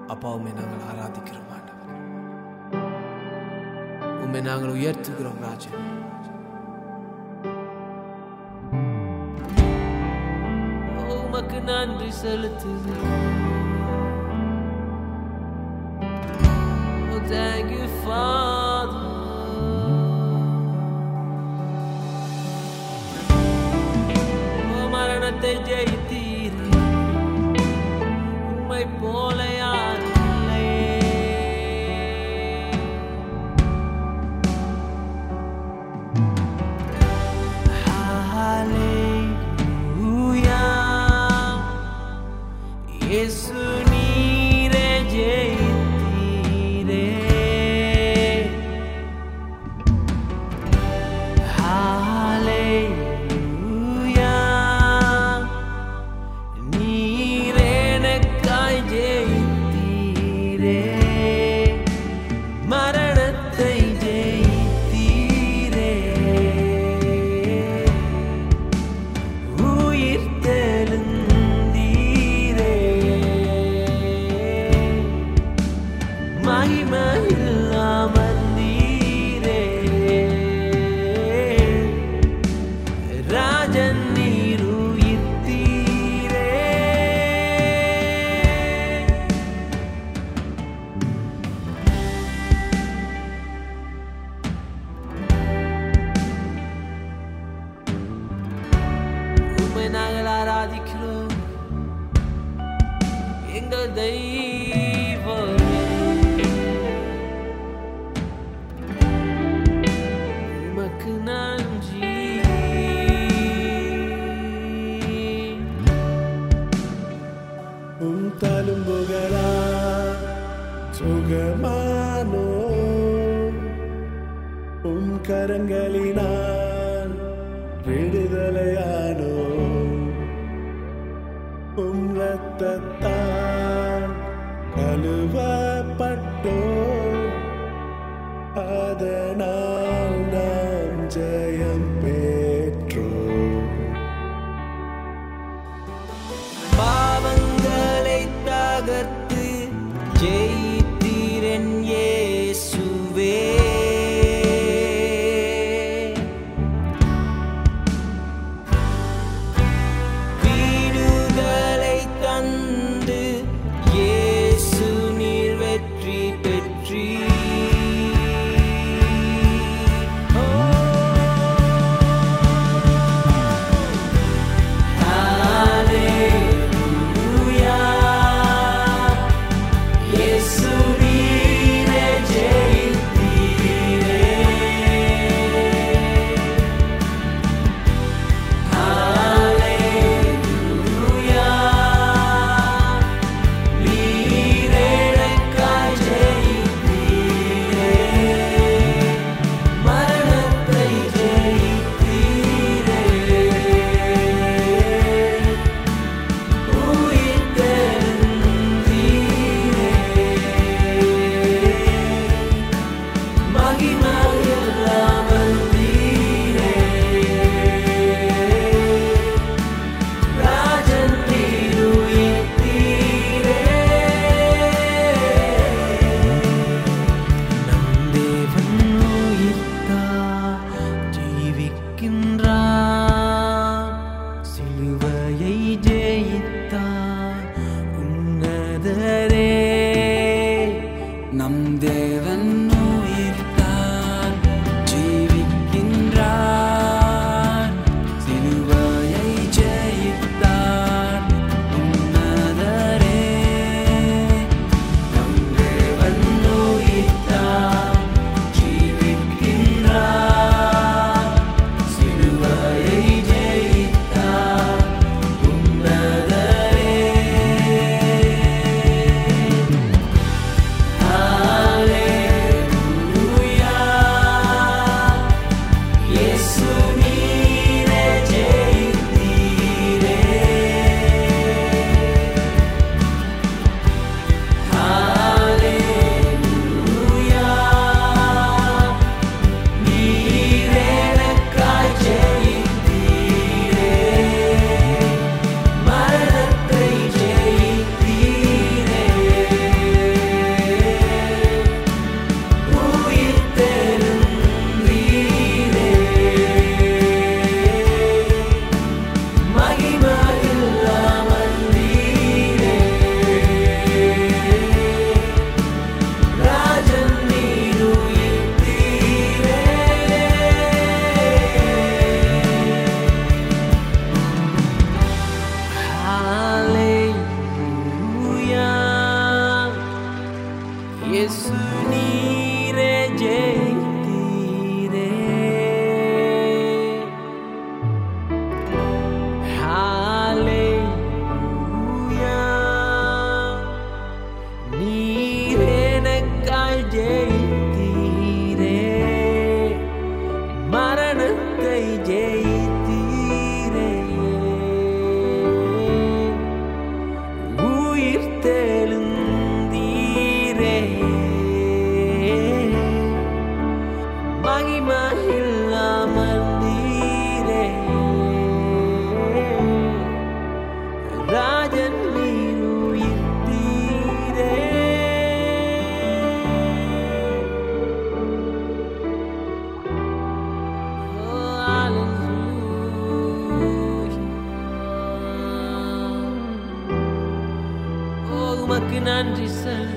அப்பா உம்மை நாங்கள் ஆராதிக்கிறோம் ஆண்டவர் உம்மை நாங்கள் உயர்த்துகிறோம் ராஜன் உமக்கு நன்றி செலுத்துகிறோம் Oh, thank you, Father. Oh, மரணத்தை ஜெயித்தீரே உம்மை போல யாரும் இல்லை. Hallelujah. இயேசு நீரே ஜெயித்தீரே. Hallelujah. நீர் எனக்காய் ஜெயித்தீரே. மரணத்தை ஜெயித்தீரே. உயிர் தெழுந்தீரே. மகிமையில் அமர்ந்தீரே. ராஜன் நீர் உயிர்த்தீரே. உம்மை நாங்கள் ஆராதிக்கிறோம் எங்கள் தெய்வமே உமக்கு நன்றி உம் தழும்புகளா சுகமானோ உம் கரங்களினால் விடுதலையானோ உம் ரத்தத்தால் கழுவப்பட்டோ அதனால் நாம் ஜெயம் பெற்றோம் பாவங்களை தகர்த்து ஜெயித்தீரன் இயேசுவே வீடுகளை தந்து இயேசு நீர் வெற்றி பெற்றி இயேசு நீரே ஜெயித்தீரே ஹalleluya நீரே எனக்காய் ஜெயித்தீரே மரணத்தை ஜெயித்தீரே உயிர் தெழுந்தீரே மகிமையில் அமர்ந்தீரே ராஜன் நீர் உயிர்த்தீரே நம் தேவன் உயிர்த்தார் ஜீவிக்கின்றார் சிலுவையை ஜெயித்தார் உன்னதரே நம் தேவன் உயிர்த்தார் ஜீவிக்கின்றார் நன்றி செலுத்துகிறேன்